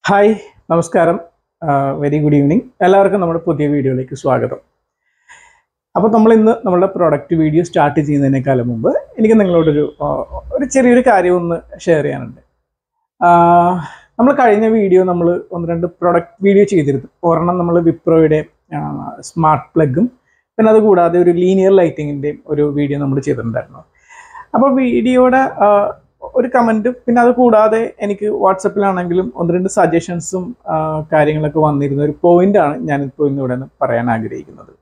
hi നമസ്കാരം very good evening എല്ലാവർക്കും നമ്മുടെ പുതിയ വീഡിയോയിലേക്ക് സ്വാഗതം അപ്പോൾ നമ്മൾ ഇന്ന് നമ്മുടെ പ്രൊഡക്റ്റ് വീഡിയോ സ്റ്റാർട്ട് ചെയ്യുന്നതിനേക്കാളും മുമ്പ് എനിക്ക് നിങ്ങളോടൊരു ആ, ഒരു ചെറിയൊരു കാര്യം ഒന്ന് ഷെയർ ചെയ്യാനുണ്ട് നമ്മൾ കഴിഞ്ഞ വീഡിയോ നമ്മൾ ഒന്ന് രണ്ട് പ്രൊഡക്റ്റ് വീഡിയോ ചെയ്തിരുന്നു ഒരെണ്ണം നമ്മൾ വിപ്രോയുടെ സ്മാർട്ട് പ്ലഗും പിന്നെ അത് കൂടാതെ ഒരു ലീനിയർ ലൈറ്റിങ്ങിൻ്റെയും ഒരു വീഡിയോ നമ്മൾ ചെയ്തിട്ടുണ്ടായിരുന്നു അപ്പോൾ വീഡിയോയുടെ ആ, ഒരു കമൻറ്റും പിന്നെ അത് കൂടാതെ എനിക്ക് വാട്സപ്പിലാണെങ്കിലും ഒന്ന് രണ്ട് സജഷൻസും കാര്യങ്ങളൊക്കെ വന്നിരുന്ന ഒരു പോയിന്റാണ് ഞാനിപ്പോൾ ഇന്ന് ഇവിടെ നിന്ന് പറയാൻ ആഗ്രഹിക്കുന്നത്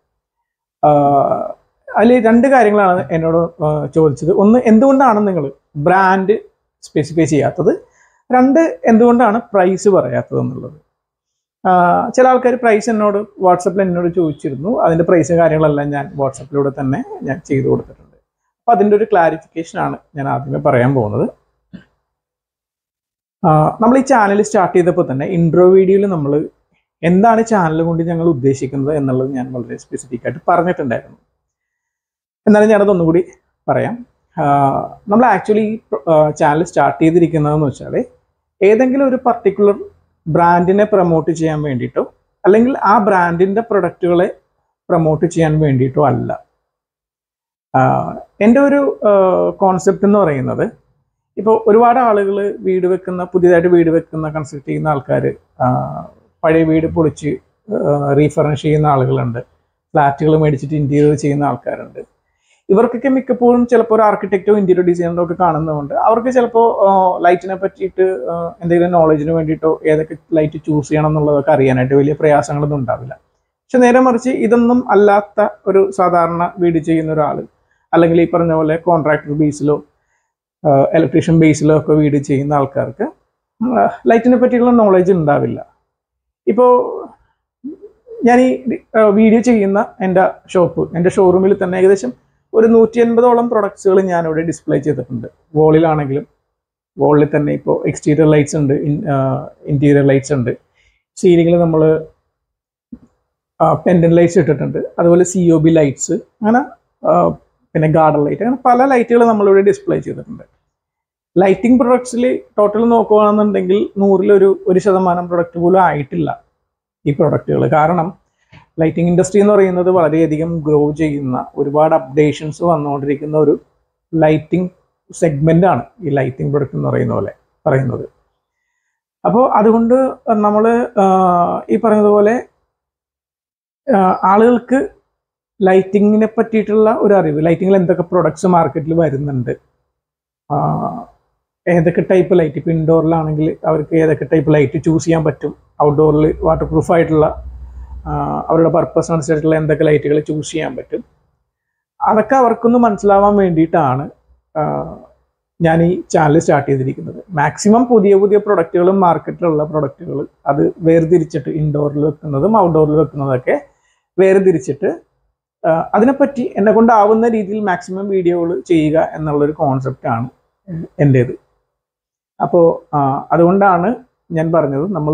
അതിൽ രണ്ട് കാര്യങ്ങളാണ് എന്നോട് ആ, ചോദിച്ചത് ഒന്ന് എന്തുകൊണ്ടാണ് നിങ്ങൾ ബ്രാൻഡ് സ്പെസിഫൈ ചെയ്യാത്തത് രണ്ട് എന്തുകൊണ്ടാണ് പ്രൈസ് പറയാത്തത് എന്നുള്ളത് ആ, ചില ആൾക്കാർ പ്രൈസ് എന്നോട് വാട്സപ്പിൽ എന്നോട് ചോദിച്ചിരുന്നു അതിൻ്റെ പ്രൈസ് കാര്യങ്ങളെല്ലാം ഞാൻ വാട്സപ്പിലൂടെ തന്നെ ഞാൻ ചെയ്തു കൊടുത്തിട്ടുണ്ട് അപ്പോൾ അതിൻ്റെ ഒരു ക്ലാരിഫിക്കേഷൻ ആണ് ഞാൻ ആദ്യമേ പറയാൻ പോകുന്നത് ആ, നമ്മൾ ഈ ചാനൽ സ്റ്റാർട്ട് ചെയ്തപ്പോൾ തന്നെ ഇൻട്രോ വീഡിയോയിൽ നമ്മൾ എന്താണ് ചാനൽ കൊണ്ട് ഞങ്ങൾ ഉദ്ദേശിക്കുന്നത് എന്നുള്ളത് ഞാൻ വളരെ സ്പെസിഫിക് ആയിട്ട് പറഞ്ഞിട്ടുണ്ടായിരുന്നു എന്നാലും ഞാനത് ഒന്നുകൂടി പറയാം ആ, നമ്മൾ ആക്ച്വലി ഈ ചാനൽ സ്റ്റാർട്ട് ചെയ്തിരിക്കുന്നതെന്ന് വെച്ചാൽ ഏതെങ്കിലും ഒരു പർട്ടിക്കുലർ ബ്രാൻഡിനെ പ്രൊമോട്ട് ചെയ്യാൻ വേണ്ടിയിട്ടോ അല്ലെങ്കിൽ ആ ബ്രാൻഡിൻ്റെ പ്രൊഡക്റ്റുകളെ പ്രൊമോട്ട് ചെയ്യാൻ വേണ്ടിയിട്ടോ അല്ല ആഹ് എൻ്റെ ഒരു കോൺസെപ്റ്റ് എന്ന് പറയുന്നത് ഇപ്പോൾ ഒരുപാട് ആളുകൾ വീട് വെക്കുന്ന പുതിയതായിട്ട് വീട് വെക്കുന്ന കൺസ്ട്രക്ട് ചെയ്യുന്ന ആൾക്കാർ പഴയ വീട് പൊളിച്ച് റീഫർണിഷ് ചെയ്യുന്ന ആളുകളുണ്ട് ഫ്ലാറ്റുകൾ മേടിച്ചിട്ട് ഇൻറ്റീരിയർ ചെയ്യുന്ന ആൾക്കാരുണ്ട് ഇവർക്കൊക്കെ മിക്കപ്പോഴും ചിലപ്പോൾ ഒരു ആർക്കിടെക്റ്റോ ഇൻറ്റീരിയർ ഡിസൈനറോ ഒക്കെ കാണുന്നതുകൊണ്ട് അവർക്ക് ചിലപ്പോൾ ലൈറ്റിനെ പറ്റിയിട്ട് ആഹ് എന്തെങ്കിലും നോളജിന് വേണ്ടിയിട്ടോ ഏതൊക്കെ ലൈറ്റ് ചൂസ് ചെയ്യണം എന്നുള്ളതൊക്കെ അറിയാനായിട്ട് വലിയ പ്രയാസങ്ങളൊന്നും ഉണ്ടാവില്ല പക്ഷെ നേരെ മറിച്ച് ഇതൊന്നും അല്ലാത്ത ഒരു സാധാരണ വീട് ചെയ്യുന്ന ഒരാൾ അല്ലെങ്കിൽ ഈ പറഞ്ഞ പോലെ കോൺട്രാക്ടർ ബേസിലോ ഇലക്ട്രീഷ്യൻ ബേസിലോ ഒക്കെ വീട് ചെയ്യുന്ന ആൾക്കാർക്ക് ലൈറ്റിനെ പറ്റിയുള്ള നോളജ് ഉണ്ടാവില്ല ഇപ്പോൾ ഞാൻ ഈ വീഡിയോ ചെയ്യുന്ന എൻ്റെ ഷോപ്പ് എൻ്റെ ഷോറൂമിൽ തന്നെ ഏകദേശം ഒരു നൂറ്റി എൺപതോളം പ്രൊഡക്ട്സുകൾ ഞാനിവിടെ ഡിസ്പ്ലേ ചെയ്തിട്ടുണ്ട് വോളിലാണെങ്കിലും വോളിൽ തന്നെ ഇപ്പോൾ എക്സ്റ്റീരിയർ ലൈറ്റ്സ് ഉണ്ട് ഇൻറ്റീരിയർ ലൈറ്റ്സ് ഉണ്ട് സീലിങ്ങിൽ നമ്മൾ പെൻഡൻ ലൈറ്റ്സ് ഇട്ടിട്ടുണ്ട് അതുപോലെ സി ഒ ബി ലൈറ്റ്സ് അങ്ങനെ ആ, പിന്നെ ഗാർഡൻ ലൈറ്റ് അങ്ങനെ പല ലൈറ്റുകൾ നമ്മളിവിടെ ഡിസ്പ്ലേ ചെയ്തിട്ടുണ്ട് ലൈറ്റിംഗ് പ്രൊഡക്ട്സിൽ ടോട്ടൽ നോക്കുകയാണെന്നുണ്ടെങ്കിൽ നൂറിലൊരു ഒരു ശതമാനം പ്രൊഡക്റ്റ് പോലും ആയിട്ടില്ല ഈ പ്രൊഡക്റ്റുകൾ കാരണം ലൈറ്റിംഗ് ഇൻഡസ്ട്രി എന്ന് പറയുന്നത് വളരെയധികം ഗ്രോ ചെയ്യുന്ന ഒരുപാട് അപ്ഡേഷൻസ് വന്നുകൊണ്ടിരിക്കുന്ന ഒരു ലൈറ്റിംഗ് സെഗ്മെൻ്റ് ആണ് ഈ ലൈറ്റിംഗ് പ്രൊഡക്റ്റ് എന്ന് പറയുന്ന പോലെ പറയുന്നത് അപ്പോൾ അതുകൊണ്ട് നമ്മൾ ഈ പറയുന്നതുപോലെ ആ, ആളുകൾക്ക് ലൈറ്റിങ്ങിനെ പറ്റിയിട്ടുള്ള ഒരു അറിവ് ലൈറ്റിങ്ങിൽ എന്തൊക്കെ പ്രൊഡക്ട്സ് മാർക്കറ്റിൽ വരുന്നുണ്ട് ആ, ഏതൊക്കെ ടൈപ്പ് ലൈറ്റ് ഇപ്പോൾ ഇൻഡോറിലാണെങ്കിൽ അവർക്ക് ഏതൊക്കെ ടൈപ്പ് ലൈറ്റ് ചൂസ് ചെയ്യാൻ പറ്റും ഔട്ട്ഡോറിൽ വാട്ടർ പ്രൂഫ് ആയിട്ടുള്ള ആ, അവരുടെ പർപ്പസ് അനുസരിച്ചുള്ള എന്തൊക്കെ ലൈറ്റുകൾ ചൂസ് ചെയ്യാൻ പറ്റും അതൊക്കെ അവർക്കൊന്ന് മനസ്സിലാവാൻ വേണ്ടിയിട്ടാണ് ആ, ഞാൻ ഈ ചാനൽ സ്റ്റാർട്ട് ചെയ്തിരിക്കുന്നത് മാക്സിമം പുതിയ പുതിയ പ്രൊഡക്റ്റുകളും മാർക്കറ്റിലുള്ള പ്രൊഡക്റ്റുകൾ അത് വേർതിരിച്ചിട്ട് ഇൻഡോറിൽ വെക്കുന്നതും ഔട്ട്ഡോറിൽ വെക്കുന്നതൊക്കെ വേർതിരിച്ചിട്ട് ആ, അതിനെപ്പറ്റി എന്നെ കൊണ്ടാവുന്ന രീതിയിൽ മാക്സിമം വീഡിയോകൾ ചെയ്യുക എന്നുള്ളൊരു കോൺസെപ്റ്റാണ് എൻ്റേത് അപ്പോൾ അതുകൊണ്ടാണ് ഞാൻ പറഞ്ഞത് നമ്മൾ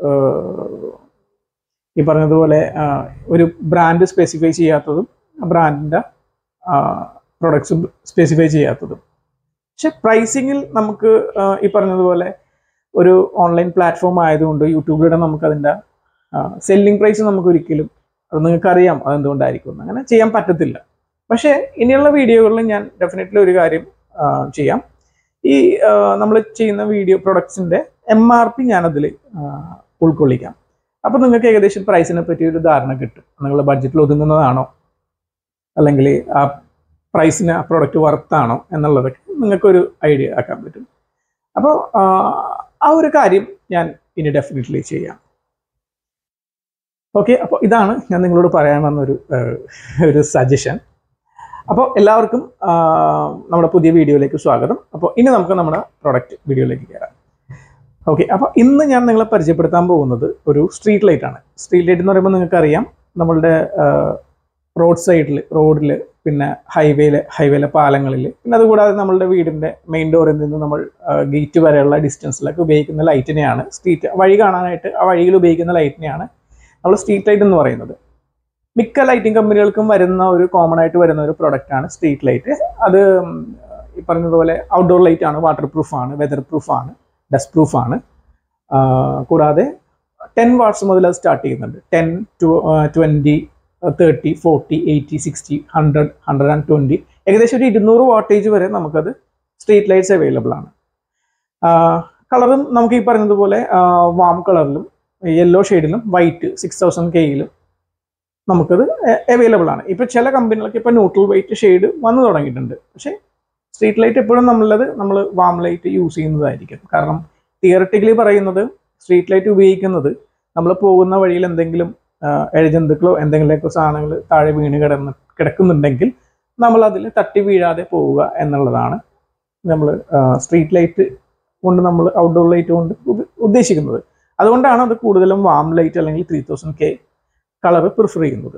ഈ പറഞ്ഞതുപോലെ ആ, ഒരു ബ്രാൻഡ് സ്പെസിഫൈ ചെയ്യാത്തതും ബ്രാൻഡിൻ്റെ പ്രൊഡക്ട്സ് സ്പെസിഫൈ ചെയ്യാത്തതും പക്ഷെ പ്രൈസിങ്ങിൽ നമുക്ക് ആ, ഈ പറഞ്ഞതുപോലെ ഒരു ഓൺലൈൻ പ്ലാറ്റ്ഫോം ആയതുകൊണ്ട് യൂട്യൂബിലൂടെ നമുക്ക് അതിൻ്റെ സെല്ലിംഗ് പ്രൈസ് നമുക്ക് ഒരിക്കലും അത് നിങ്ങൾക്ക് അറിയാം അതെന്തുകൊണ്ടായിരിക്കും അങ്ങനെ ചെയ്യാൻ പറ്റത്തില്ല പക്ഷേ ഇനിയുള്ള വീഡിയോകളിൽ ഞാൻ ഡെഫിനറ്റ്ലി ഒരു കാര്യം ആ, ചെയ്യാം ഈ നമ്മൾ ചെയ്യുന്ന വീഡിയോ പ്രൊഡക്ട്സിൻ്റെ എം ആർ പി ഞാനതിൽ ഉൾക്കൊള്ളിക്കാം അപ്പോൾ നിങ്ങൾക്ക് ഏകദേശം പ്രൈസിനെ പറ്റി ഒരു ധാരണ കിട്ടും നിങ്ങളുടെ ബഡ്ജറ്റിൽ ഒതുങ്ങുന്നതാണോ അല്ലെങ്കിൽ ആ പ്രൈസിന് ആ പ്രോഡക്റ്റ് വർത്താണോ എന്നുള്ളതൊക്കെ നിങ്ങൾക്കൊരു ഐഡിയ ആക്കാൻ പറ്റും അപ്പോൾ ആ ഒരു കാര്യം ഞാൻ ഇനി ഡെഫിനറ്റ്ലി ചെയ്യാം ഓക്കെ അപ്പോൾ ഇതാണ് ഞാൻ നിങ്ങളോട് പറയാൻ വന്നൊരു ഏഹ്, ഒരു സജഷൻ അപ്പോൾ എല്ലാവർക്കും ആ, നമ്മുടെ പുതിയ വീഡിയോയിലേക്ക് സ്വാഗതം അപ്പോൾ ഇനി നമുക്ക് നമ്മുടെ പ്രൊഡക്റ്റ് വീഡിയോയിലേക്ക് കയറാം ഓക്കെ അപ്പോൾ ഇന്ന് ഞാൻ നിങ്ങളെ പരിചയപ്പെടുത്താൻ പോകുന്നത് ഒരു സ്ട്രീറ്റ് ലൈറ്റ് ആണ് സ്ട്രീറ്റ് ലൈറ്റ് എന്ന് പറയുമ്പോൾ നിങ്ങൾക്കറിയാം നമ്മളുടെ റോഡ് സൈഡിൽ റോഡിൽ പിന്നെ ഹൈവേയിലെ ഹൈവേയിലെ പാലങ്ങളിൽ പിന്നെ അതുകൂടാതെ നമ്മളുടെ വീടിൻ്റെ മെയിൻ ഡോറിൽ നിന്ന് നമ്മൾ ഗേറ്റ് വരെയുള്ള ഡിസ്റ്റൻസിലൊക്കെ ഉപയോഗിക്കുന്ന ലൈറ്റിനെയാണ് സ്ട്രീറ്റ് വഴി കാണാനായിട്ട് ആ വഴിയിൽ ഉപയോഗിക്കുന്ന ലൈറ്റിനെയാണ് നമ്മൾ സ്ട്രീറ്റ് ലൈറ്റ് എന്ന് പറയുന്നത് മിക്ക ലൈറ്റിംഗ് കമ്പനികൾക്കും വരുന്ന ഒരു കോമൺ ആയിട്ട് വരുന്ന ഒരു product ആണ് സ്ട്രീറ്റ് ലൈറ്റ് അത് ഉം, ഈ പറഞ്ഞതുപോലെ ഔട്ട്ഡോർ ലൈറ്റ് ആണ് വാട്ടർ പ്രൂഫ് ആണ് വെതർ പ്രൂഫ് ആണ് ഡസ്റ്റ് പ്രൂഫ് ആണ് കൂടാതെ ടെൻ വാട്ട്സ് മുതൽ അത് സ്റ്റാർട്ട് ചെയ്യുന്നുണ്ട് ten to twenty thirty forty eighty sixty hundred hundred and twenty ഏകദേശം ഒരു ഇരുന്നൂറ് വാട്ടേജ് വരെ നമുക്കത് സ്ട്രീറ്റ് ലൈറ്റ്സ് അവൈലബിൾ ആണ് കളറും നമുക്ക് ഈ പറഞ്ഞതുപോലെ വാം കളറിലും യെല്ലോ ഷെയ്ഡിലും വൈറ്റ് സിക്സ് തൗസൻഡ് കെയിലും നമുക്കത് അവൈലബിൾ ആണ് ഇപ്പോൾ ചില കമ്പനികൾക്ക് ഇപ്പോൾ ന്യൂട്രൽ വൈറ്റ് ഷെയ്ഡ് വന്നു തുടങ്ങിയിട്ടുണ്ട് പക്ഷേ സ്ട്രീറ്റ് ലൈറ്റ് എപ്പോഴും നമ്മളുള്ളത് നമ്മൾ വാം ലൈറ്റ് യൂസ് ചെയ്യുന്നതായിരിക്കും കാരണം തിയറട്ടിക്കലി പറയുന്നത് സ്ട്രീറ്റ് ലൈറ്റ് ഉപയോഗിക്കുന്നത് നമ്മൾ പോകുന്ന വഴിയിൽ എന്തെങ്കിലും എഴജന്തുക്കളോ എന്തെങ്കിലുമൊക്കെ സാധനങ്ങൾ താഴെ വീണ് കിടന്ന് കിടക്കുന്നുണ്ടെങ്കിൽ നമ്മൾ അതിൽ തട്ടി വീഴാതെ പോവുക എന്നുള്ളതാണ് നമ്മൾ സ്ട്രീറ്റ് ലൈറ്റ് കൊണ്ട് നമ്മൾ ഔട്ട്ഡോർ ലൈറ്റ് കൊണ്ട് ഉദ്ദ- ഉദ്ദേശിക്കുന്നത് അതുകൊണ്ടാണ് അത് കൂടുതലും വാം ലൈറ്റ് അല്ലെങ്കിൽ three thousand K colour prefer ചെയ്യുന്നത്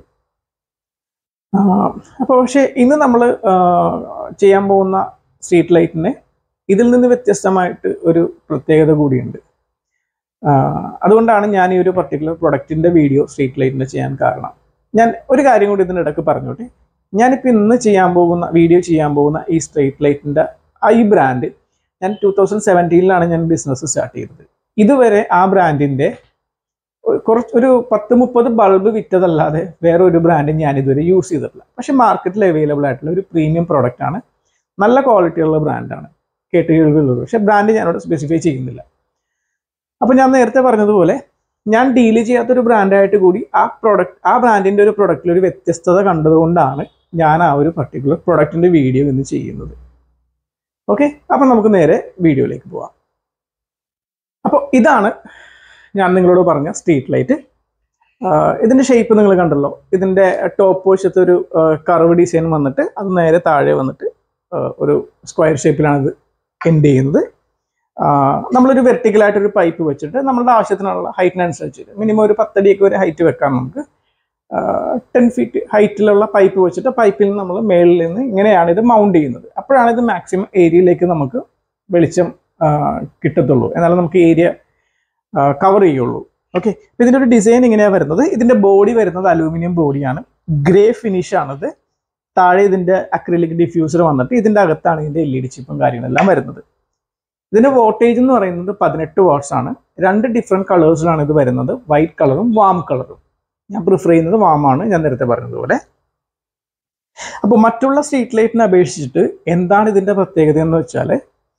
അപ്പോൾ പക്ഷേ ഇന്ന് നമ്മൾ ചെയ്യാൻ പോകുന്ന സ്ട്രീറ്റ് ലൈറ്റിന് ഇതിൽ നിന്ന് വ്യത്യസ്തമായിട്ട് ഒരു പ്രത്യേകത കൂടിയുണ്ട് ആ, അതുകൊണ്ടാണ് ഞാൻ ഈ ഒരു പർട്ടിക്കുലർ പ്രൊഡക്റ്റിന്റെ വീഡിയോ സ്ട്രീറ്റ് ലൈറ്റിന്റെ ചെയ്യാൻ കാരണം ഞാൻ ഒരു കാര്യം കൂടി ഇതിൻ്റെ ഇടയ്ക്ക് പറഞ്ഞോട്ടെ ഞാനിപ്പോൾ ഇന്ന് ചെയ്യാൻ പോകുന്ന വീഡിയോ ചെയ്യാൻ പോകുന്ന ഈ സ്ട്രീറ്റ് ലൈറ്റിന്റെ ആ ഈ ബ്രാൻഡ് ഞാൻ ടൂ തൗസൻഡ് സെവൻറ്റീനിലാണ് ഞാൻ ബിസിനസ് സ്റ്റാർട്ട് ചെയ്തത് ഇതുവരെ ആ ബ്രാൻഡിന്റെ കുറച്ച് ഒരു പത്ത് മുപ്പത് ബൾബ് വിറ്റതല്ലാതെ വേറെ ഒരു ബ്രാൻഡ് ഞാൻ ഇതുവരെ യൂസ് ചെയ്തിട്ടില്ല പക്ഷെ മാർക്കറ്റിൽ അവൈലബിൾ ആയിട്ടുള്ള ഒരു പ്രീമിയം പ്രോഡക്റ്റ് ആണ് നല്ല ക്വാളിറ്റി ഉള്ള ബ്രാൻഡാണ് കേട്ട് കേൾവിയുള്ളത് പക്ഷെ ബ്രാൻഡ് ഞാനോട് സ്പെസിഫൈ ചെയ്യുന്നില്ല അപ്പോൾ ഞാൻ നേരത്തെ പറഞ്ഞതുപോലെ ഞാൻ ഡീൽ ചെയ്യാത്തൊരു ബ്രാൻഡായിട്ട് കൂടി ആ പ്രൊഡക്റ്റ് ആ ബ്രാൻഡിൻ്റെ ഒരു പ്രൊഡക്റ്റിൽ ഒരു വ്യത്യസ്തത കണ്ടതുകൊണ്ടാണ് ഞാൻ ആ ഒരു പർട്ടിക്കുലർ പ്രൊഡക്റ്റിൻ്റെ വീഡിയോ ഇന്ന് ചെയ്യുന്നത് ഓക്കെ അപ്പം നമുക്ക് നേരെ വീഡിയോയിലേക്ക് പോവാം അപ്പോൾ ഇതാണ് ഞാൻ നിങ്ങളോട് പറഞ്ഞ സ്ട്രീറ്റ് ലൈറ്റ് ഇതിൻ്റെ ഷേപ്പ് നിങ്ങൾ കണ്ടല്ലോ ഇതിൻ്റെ ടോപ്പ് വശത്ത് ഒരു കർവ് ഡിസൈൻ വന്നിട്ട് അത് നേരെ താഴെ വന്നിട്ട് ആ, ഒരു സ്ക്വയർ ഷേപ്പിലാണ് ഇത് എൻഡ് ചെയ്യുന്നത് ആ, നമ്മളൊരു വെർട്ടിക്കലായിട്ടൊരു പൈപ്പ് വെച്ചിട്ട് നമ്മളുടെ ആവശ്യത്തിനുള്ള ഹൈറ്റിനനുസരിച്ച് മിനിമം ഒരു പത്തടിയൊക്കെ ഒരു ഹൈറ്റ് വെക്കാം നമുക്ക് ടെൻ ഫീറ്റ് ഹൈറ്റിലുള്ള പൈപ്പ് വെച്ചിട്ട് പൈപ്പിൽ നിന്ന് നമ്മൾ മേളിൽ നിന്ന് ഇങ്ങനെയാണ് ഇത് മൗണ്ട് ചെയ്യുന്നത് അപ്പോഴാണ് ഇത് മാക്സിമം ഏരിയയിലേക്ക് നമുക്ക് വെളിച്ചം ആ, കിട്ടത്തുള്ളൂ എന്നാലും നമുക്ക് ഏരിയ കവർ ചെയ്യുള്ളൂ ഓക്കെ ഇതിൻ്റെ ഒരു ഡിസൈൻ ഇങ്ങനെയാണ് വരുന്നത് ഇതിൻ്റെ ബോഡി വരുന്നത് അലൂമിനിയം ബോഡിയാണ് ഗ്രേ ഫിനിഷ് ആണത് താഴെ ഇതിൻ്റെ അക്രിലിക് ഡിഫ്യൂസർ വന്നിട്ട് ഇതിൻ്റെ അകത്താണ് ഇതിൻ്റെ എൽ ഇ ഡി ചിപ്പും കാര്യങ്ങളെല്ലാം വരുന്നത് ഇതിന്റെ വോൾട്ടേജ് എന്ന് പറയുന്നത് പതിനെട്ട് വാട്ട്സ് ആണ് രണ്ട് ഡിഫറെന്റ് കളേഴ്സിലാണ് ഇത് വരുന്നത് വൈറ്റ് കളറും വാം കളറും ഞാൻ പ്രിഫർ ചെയ്യുന്നത് വാമാണ് ഞാൻ നേരത്തെ പറഞ്ഞതുപോലെ അപ്പോൾ മറ്റുള്ള സ്ട്രീറ്റ് ലൈറ്റിനെ അപേക്ഷിച്ചിട്ട് എന്താണ് ഇതിന്റെ പ്രത്യേകത എന്ന് വെച്ചാൽ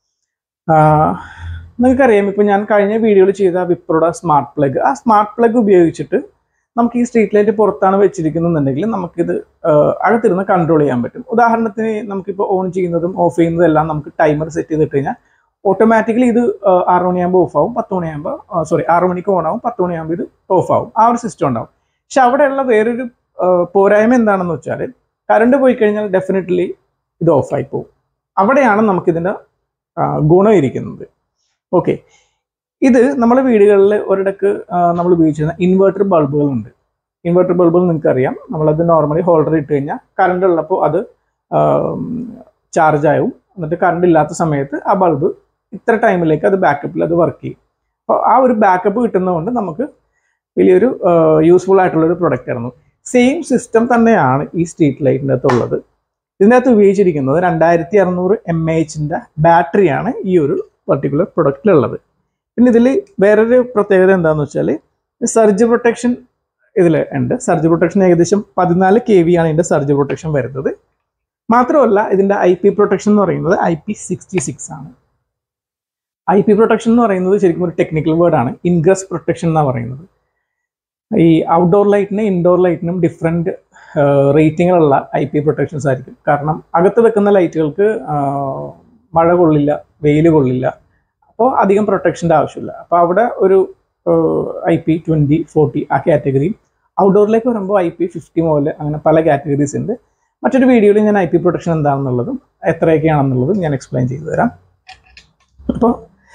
നിങ്ങൾക്കറിയാം ഇപ്പോൾ ഞാൻ കഴിഞ്ഞ വീഡിയോയിൽ ചെയ്ത വിപ്രോയുടെ സ്മാർട്ട് പ്ലഗ് ആ സ്മാർട്ട് പ്ലഗ് ഉപയോഗിച്ചിട്ട് നമുക്ക് ഈ സ്ട്രീറ്റ് ലൈറ്റ് പുറത്താണ് വെച്ചിരിക്കുന്നുണ്ടെങ്കിൽ നമുക്കിത് ആഹ് അകത്തിരുന്ന് കൺട്രോൾ ചെയ്യാൻ പറ്റും ഉദാഹരണത്തിന് നമുക്കിപ്പോൾ ഓൺ ചെയ്യുന്നതും ഓഫ് ചെയ്യുന്നതും എല്ലാം നമുക്ക് ടൈമർ സെറ്റ് ചെയ്തിട്ട് കഴിഞ്ഞാൽ ഓട്ടോമാറ്റിക്കലി ഇത് ആഹ് ആറ് മണിയാകുമ്പോൾ ഓഫ് ആവും പത്ത് മണിയാകുമ്പോൾ സോറി ആറ് മണിക്ക് ഓൺ ആവും പത്ത് മണിയാകുമ്പോൾ ഇത് ഓഫ് ആവും ആ ഒരു സിസ്റ്റം ഉണ്ടാവും പക്ഷെ അവിടെയുള്ള വേറൊരു ആഹ് പോരായ്മ എന്താണെന്ന് വെച്ചാൽ കറണ്ട് പോയി കഴിഞ്ഞാൽ ഡെഫിനറ്റ്ലി ഇത് ഓഫായി പോകും അവിടെയാണ് നമുക്കിതിൻ്റെ ആഹ് ഗുണം ഇരിക്കുന്നത് ഓക്കെ ഇത് നമ്മുടെ വീടുകളിൽ ഒരിടക്ക് നമ്മൾ ഉപയോഗിച്ചിരുന്ന ഇൻവെർട്ടർ ബൾബുകളുണ്ട് ഇൻവെർട്ടർ ബൾബുകൾ നിങ്ങൾക്ക് അറിയാം നമ്മളത് നോർമലി ഹോൾഡർ ഇട്ട് കഴിഞ്ഞാൽ കറണ്ട് ഉള്ളപ്പോൾ അത് ചാർജ് ആവും എന്നിട്ട് കറണ്ട് ഇല്ലാത്ത സമയത്ത് ആ ബൾബ് ഇത്ര ടൈമിലേക്ക് അത് ബാക്കപ്പിൽ അത് വർക്ക് ചെയ്യും അപ്പോൾ ആ ഒരു ബാക്കപ്പ് കിട്ടുന്നതുകൊണ്ട് നമുക്ക് വലിയൊരു യൂസ്ഫുൾ ആയിട്ടുള്ള ഒരു പ്രൊഡക്റ്റ് ആയിരുന്നു സെയിം സിസ്റ്റം തന്നെയാണ് ഈ സ്ട്രീറ്റ് ലൈറ്റിൻ്റെ അകത്തുള്ളത് ഇതിനകത്ത് ഉപയോഗിച്ചിരിക്കുന്നത് രണ്ടായിരത്തി അറുന്നൂറ് എം എ എച്ചിൻ്റെ ബാറ്ററിയാണ് ഈ ഒരു പർട്ടിക്കുലർ പ്രൊഡക്റ്റിലുള്ളത് പിന്നെ ഇതിൽ വേറൊരു പ്രത്യേകത എന്താണെന്ന് വെച്ചാൽ സർജ് പ്രൊട്ടക്ഷൻ ഇതിൽ ഉണ്ട് സർജ് പ്രൊട്ടക്ഷൻ ഏകദേശം പതിനാല് കെ വി ആണ് ഇതിൻ്റെ സർജ് പ്രൊട്ടക്ഷൻ വരുന്നത് മാത്രമല്ല ഇതിൻ്റെ ഐ പി പ്രൊട്ടക്ഷൻ എന്ന് പറയുന്നത് ഐ പി സിക്സ്റ്റി സിക്സ് ആണ് ഐ പി പ്രൊട്ടക്ഷൻ എന്ന് പറയുന്നത് ശരിക്കും ഒരു ടെക്നിക്കൽ വേർഡാണ് ഇൻഗ്രസ് പ്രൊട്ടക്ഷൻ എന്നാണ് പറയുന്നത് ഈ ഔട്ട്ഡോർ ലൈറ്റിനും ഇൻഡോർ ലൈറ്റിനും ഡിഫറെൻറ്റ് റേറ്റിങ്ങുള്ള ഐ പി പ്രൊട്ടക്ഷൻസ് ആയിരിക്കും കാരണം അകത്ത് വെക്കുന്ന ലൈറ്റുകൾക്ക് മഴ കൊള്ളില്ല വെയിൽ കൊള്ളില്ല അപ്പോൾ അധികം പ്രൊട്ടക്ഷൻ്റെ ആവശ്യമില്ല അപ്പോൾ അവിടെ ഒരു ഐ പി ട്വൻറ്റി ഫോർട്ടി ആ കാറ്റഗറിയും ഔട്ട്ഡോറിലേക്ക് വരുമ്പോൾ ഐ പി ഫിഫ്റ്റി മുതൽ അങ്ങനെ പല കാറ്റഗറീസ് ഉണ്ട് മറ്റൊരു വീഡിയോയിൽ ഞാൻ ഐ പി പ്രൊട്ടക്ഷൻ എന്താണെന്നുള്ളതും എത്രയൊക്കെയാണെന്നുള്ളതും ഞാൻ എക്സ്പ്ലെയിൻ ചെയ്തു തരാം അപ്പോൾ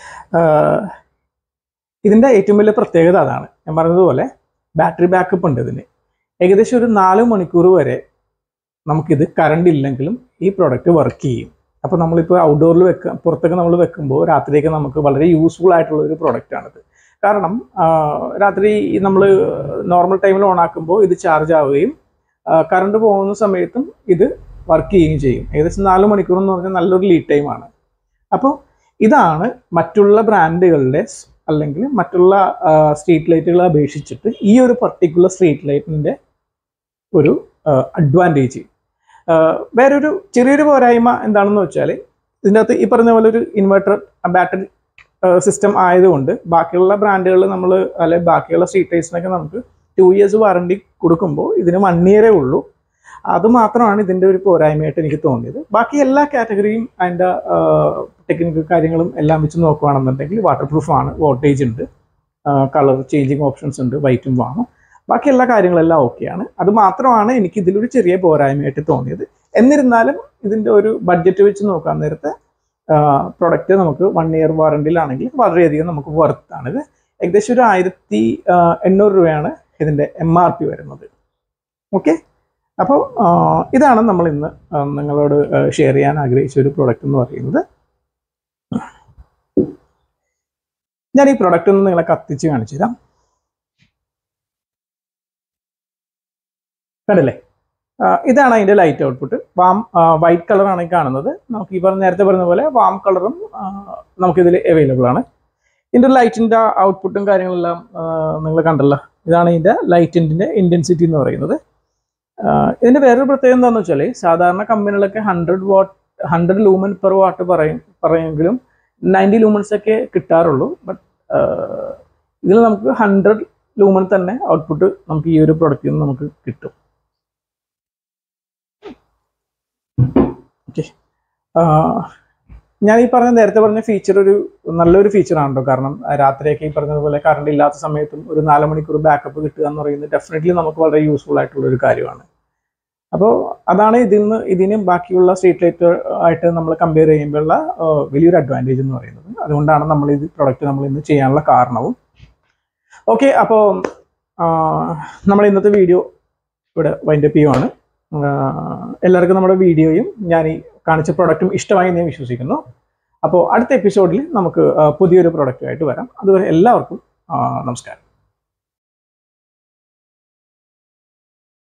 ഇതിൻ്റെ ഏറ്റവും വലിയ പ്രത്യേകത അതാണ് ഞാൻ പറഞ്ഞതുപോലെ ബാറ്ററി ബാക്കപ്പ് ഉണ്ട് ഇതിന് ഏകദേശം ഒരു നാല് മണിക്കൂർ വരെ നമുക്കിത് കറണ്ട് ഇല്ലെങ്കിലും ഈ പ്രോഡക്റ്റ് വർക്ക് ചെയ്യും അപ്പോൾ നമ്മളിപ്പോൾ ഔട്ട്ഡോറിൽ വെക്ക പുറത്തൊക്കെ നമ്മൾ വെക്കുമ്പോൾ രാത്രിയൊക്കെ നമുക്ക് വളരെ യൂസ്ഫുൾ ആയിട്ടുള്ള ഒരു പ്രോഡക്റ്റ് ആണിത് കാരണം ആ, രാത്രി നമ്മൾ നോർമൽ ടൈമിൽ ഓൺ ആക്കുമ്പോൾ ഇത് ചാർജ് ആവുകയും കറണ്ട് പോകുന്ന സമയത്തും ഇത് വർക്ക് ചെയ്യുകയും ചെയ്യും ഏകദേശം നാല് മണിക്കൂർ എന്ന് പറഞ്ഞാൽ നല്ലൊരു ലീഡ് ടൈമാണ് അപ്പോൾ ഇതാണ് മറ്റുള്ള ബ്രാൻഡുകളുടെ അല്ലെങ്കിൽ മറ്റുള്ള സ്ട്രീറ്റ് ലൈറ്റുകളെ അപേക്ഷിച്ചിട്ട് ഈ ഒരു പർട്ടിക്കുലർ സ്ട്രീറ്റ് ലൈറ്റിൻ്റെ ഒരു അഡ്വാൻറ്റേജ് വേറൊരു ചെറിയൊരു പോരായ്മ എന്താണെന്ന് വെച്ചാൽ ഇതിൻ്റെ അകത്ത് ഈ പറഞ്ഞ പോലെ ഒരു ഇൻവെർട്ടർ ബാറ്ററി സിസ്റ്റം ആയതുകൊണ്ട് ബാക്കിയുള്ള ബ്രാൻഡുകൾ നമ്മൾ അല്ലെ ബാക്കിയുള്ള സ്ട്രീറ്റ് ലൈറ്റ്സിനൊക്കെ നമുക്ക് ടു ഇയേഴ്സ് വാറണ്ടി കൊടുക്കുമ്പോൾ ഇതിന് വൺ ഇയറേ ഉള്ളൂ അത് മാത്രമാണ് ഇതിൻ്റെ ഒരു പോരായ്മയായിട്ട് എനിക്ക് തോന്നിയത് ബാക്കി എല്ലാ കാറ്റഗറിയും അതിൻ്റെ ടെക്നിക്കൽ കാര്യങ്ങളും എല്ലാം വെച്ച് നോക്കുകയാണെന്നുണ്ടെങ്കിൽ വാട്ടർ പ്രൂഫാണ് വോൾട്ടേജ് ഉണ്ട് കളർ ചേഞ്ചിങ് ഓപ്ഷൻസ് ഉണ്ട് വൈറ്റും വാങ്ങും ബാക്കി എല്ലാ കാര്യങ്ങളെല്ലാം ഓക്കെയാണ് അത് മാത്രമാണ് എനിക്ക് ഇതിലൊരു ചെറിയ പോരായ്മയായിട്ട് തോന്നിയത് എന്നിരുന്നാലും ഇതിൻ്റെ ഒരു ബഡ്ജറ്റ് വെച്ച് നോക്കാൻ നേരത്തെ പ്രൊഡക്റ്റ് നമുക്ക് വൺ ഇയർ വാറണ്ടിയിലാണെങ്കിൽ വളരെയധികം നമുക്ക് വർത്താണ് ഇത് ഏകദേശം ഒരു ആയിരത്തി എണ്ണൂറ് രൂപയാണ് ഇതിൻ്റെ എം ആർ പി വരുന്നത് ഓക്കെ അപ്പോൾ ഇതാണ് നമ്മൾ ഇന്ന് നിങ്ങളോട് ഷെയർ ചെയ്യാൻ ആഗ്രഹിച്ച ഒരു പ്രൊഡക്റ്റ് എന്ന് പറയുന്നത് ഞാൻ ഈ പ്രൊഡക്റ്റ് ഒന്ന് നിങ്ങളെ കത്തിച്ച് കാണിച്ചു തരാം കണ്ടില്ലേ ഇതാണ് അതിൻ്റെ ലൈറ്റ് ഔട്ട്പുട്ട് വാം വൈറ്റ് കളറാണ് ഈ കാണുന്നത് നമുക്ക് ഈ പറഞ്ഞ നേരത്തെ പറഞ്ഞ പോലെ വാം കളറും നമുക്കിതിൽ അവൈലബിൾ ആണ് ഇതിൻ്റെ ലൈറ്റിൻ്റെ ഔട്ട്പുട്ടും കാര്യങ്ങളെല്ലാം നിങ്ങൾ കണ്ടല്ലോ ഇതാണ് ഇതിൻ്റെ ലൈറ്റിൻ്റെ ഇൻറ്റൻസിറ്റി എന്ന് പറയുന്നത് ഇതിൻ്റെ വേറൊരു പ്രത്യേകത എന്താണെന്ന് വെച്ചാൽ സാധാരണ കമ്പനികളൊക്കെ hundred watt hundred lumen per watt പറയും പറയുമെങ്കിലും നയൻറ്റി ലൂമൻസ് ഒക്കെ കിട്ടാറുള്ളൂ ബട്ട് ഇതിൽ നമുക്ക് ഹൺഡ്രഡ് ലൂമൻ തന്നെ ഔട്ട്പുട്ട് നമുക്ക് ഈ ഒരു പ്രൊഡക്റ്റിൽ നിന്ന് നമുക്ക് കിട്ടും ഓക്കെ ഞാൻ ഈ പറഞ്ഞ നേരത്തെ പറഞ്ഞ ഫീച്ചർ ഒരു നല്ലൊരു ഫീച്ചറാണ് കേട്ടോ കാരണം രാത്രിയൊക്കെ ഈ പറഞ്ഞതുപോലെ കറണ്ട് ഇല്ലാത്ത സമയത്തും ഒരു നാല് മണിക്കൂർ ബാക്കപ്പ് കിട്ടുക എന്ന് പറയുന്നത് ഡെഫിനറ്റ്ലി നമുക്ക് വളരെ യൂസ്ഫുൾ ആയിട്ടുള്ള ഒരു കാര്യമാണ് അപ്പോൾ അതാണ് ഇതിൽ നിന്ന് ഇതിന് ബാക്കിയുള്ള സ്ട്രീറ്റ് ലൈറ്റ് ആയിട്ട് നമ്മൾ കമ്പയർ ചെയ്യുമ്പോഴുള്ള വലിയൊരു അഡ്വാൻറ്റേജ് എന്ന് പറയുന്നത് അതുകൊണ്ടാണ് നമ്മൾ ഇത് പ്രൊഡക്റ്റ് നമ്മൾ ഇന്ന് ചെയ്യാനുള്ള കാരണവും ഓക്കെ അപ്പോൾ നമ്മൾ ഇന്നത്തെ വീഡിയോ ഇവിടെ വൈൻഡപ്പ് ചെയ്യുവാണ് എല്ലാവർക്കും നമ്മുടെ വീഡിയോയും ഞാൻ ഈ കാണിച്ച പ്രൊഡക്റ്റും ഇഷ്ടമായി ഞാൻ വിശ്വസിക്കുന്നു അപ്പോൾ അടുത്ത എപ്പിസോഡിൽ നമുക്ക് പുതിയൊരു പ്രൊഡക്റ്റുമായിട്ട് വരാം അതുവരെ എല്ലാവർക്കും നമസ്കാരം